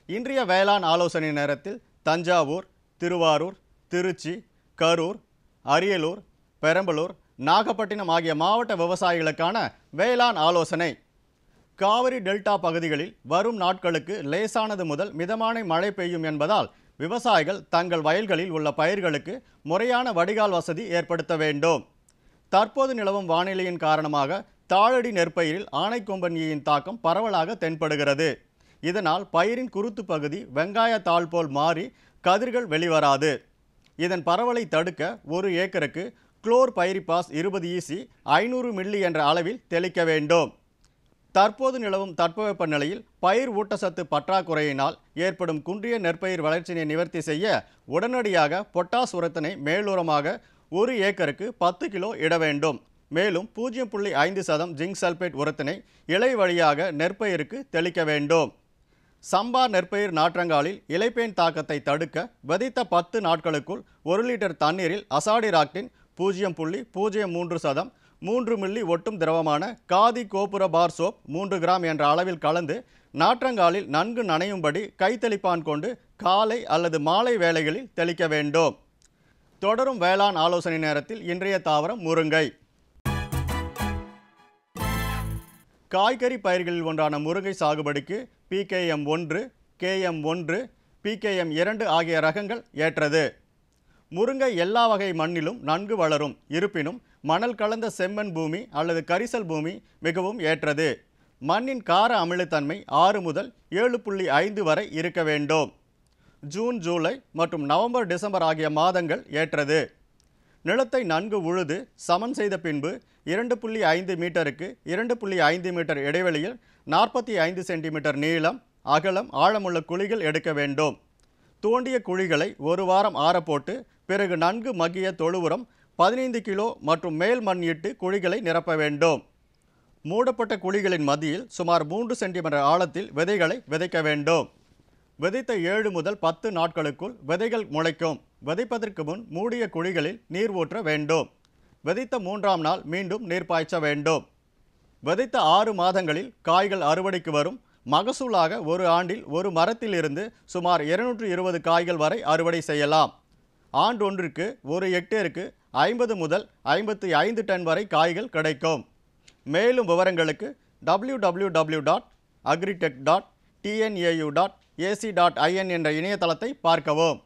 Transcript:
இன்றைய வேளாண் ஆலோசனை நேரத்தில் தஞ்சாவூர் திருவாரூர் திருச்சி கரூர் அரியலூர் பெரம்பலூர் நாகப்பட்டினம் ஆகிய மாவட்ட விவசாயிகளுக்கான வேளாண் ஆலோசனை காவிரி டெல்டா பகுதிகளில் வரும் நாட்களுக்கு லேசானது முதல் மிதமான மழை பெய்யும் என்பதால் விவசாயிகள் தங்கள் வயல்களில் உள்ள பயிர்களுக்கு முறையான வடிகால் வசதி ஏற்படுத்த வேண்டும் தற்போது நிலவும் வானிலையின் காரணமாக தாழடி நெற்பயிரில் ஆனைக்கொம்பன் ஈயின் தாக்கம் பரவலாக தென்படுகிறது இதனால் பயிரின் குருத்து பகுதி வெங்காய தாள் போல் மாறி கதிர்கள் வெளிவராது இதன் பரவலை தடுக்க ஒரு ஏக்கருக்கு குளோர் பைரிபாஸ் இருபது ஈசி ஐநூறு மில்லி என்ற அளவில் தெளிக்க வேண்டும் தற்போது நிலவும் தட்பவெப்ப நிலையில் பயிர் ஊட்டச்சத்து பற்றாக்குறையினால் ஏற்படும் குன்றிய நெற்பயிர் வளர்ச்சியை நிவர்த்தி செய்ய உடனடியாக பொட்டாஸ் உரத்தினை மேலுரமாக ஒரு ஏக்கருக்கு பத்து கிலோ இட வேண்டும் மேலும் பூஜ்ஜியம் புள்ளி ஐந்து சதம் ஜிங்க் சல்பேட் உரத்தினை இலை வழியாக நெற்பயிருக்கு தெளிக்க வேண்டும் சம்பா நெற்பயிர் நாற்றங்காலில் இலைப்பேன் தாக்கத்தை தடுக்க விதைத்த பத்து நாட்களுக்குள் ஒரு லிட்டர் தண்ணீரில் அசாடிராக்டின் பூஜ்ஜியம் புள்ளி பூஜ்ஜியம் மூன்று சதம் மூன்று மில்லி ஒட்டும் திரவமான காதி கோபுர பார் சோப் மூன்று கிராம் என்ற அளவில் கலந்து நாற்றங்காலில் நன்கு நனையும்படி கைத்தெளிப்பான் கொண்டு காலை அல்லது மாலை வேளைகளில் தெளிக்க வேண்டும் தொடரும் வேளாண் ஆலோசனை நேரத்தில் இன்றைய தாவரம் முருங்கை காய்கறி பயிர்களில் ஒன்றான முருங்கை சாகுபடிக்கு பிகேஎம் ஒன்று கேஎம் ஒன்று பிகேஎம் இரண்டு ஆகிய ரகங்கள் ஏற்றது முருங்கை எல்லா வகை மண்ணிலும் நன்கு வளரும் இருப்பினும் மணல் கலந்த செம்மண் பூமி அல்லது கரிசல் பூமி மிகவும் ஏற்றது மண்ணின் கார அமிலத்தன்மை ஆறு முதல் ஏழு புள்ளி ஐந்து வரை இருக்க வேண்டும் ஜூன் ஜூலை மற்றும் நவம்பர் டிசம்பர் ஆகிய மாதங்கள் ஏற்றது நிலத்தை நன்கு உழுது சமன் செய்த பின்பு இரண்டு புள்ளி ஐந்து மீட்டருக்கு இரண்டு புள்ளி ஐந்து மீட்டர் இடைவெளியில் நாற்பத்தி ஐந்து சென்டிமீட்டர் நீளம் அகலம் ஆழமுள்ள குழிகள் எடுக்க வேண்டும் தோண்டிய குழிகளை ஒரு வாரம் ஆறப்போட்டு பிறகு நன்கு மக்கிய தொழு உரம் பதினைந்து கிலோ மற்றும் மேல் மண் இட்டு குழிகளை நிரப்ப வேண்டும் மூடப்பட்ட குழிகளின் மத்தியில் சுமார் மூன்று சென்டிமீட்டர் ஆழத்தில் விதைகளை விதைக்க வேண்டும் விதைத்த ஏழு முதல் பத்து நாட்களுக்குள் விதைகள் முளைக்கும் விதைப்பதற்கு முன் மூடிய குழிகளில் நீர் ஊற்ற வேண்டும் விதைத்த மூன்றாம் நாள் மீண்டும் நீர் பாய்ச்ச வேண்டும் விதைத்த ஆறு மாதங்களில் காய்கள் அறுவடைக்கு வரும் மகசூலாக ஒரு ஆண்டில் ஒரு மரத்திலிருந்து சுமார் இருநூற்று இருபது காய்கள் வரை அறுவடை செய்யலாம் ஆண்டொன்றிற்கு ஒரு ஹெக்டேருக்கு ஐம்பது முதல் ஐம்பத்தி ஐந்து டன் வரை காய்கள் கிடைக்கும் மேலும் விவரங்களுக்கு W W W dot agritech dot TNAU dot AC dot IN என்ற இணையதளத்தை பார்க்கவும்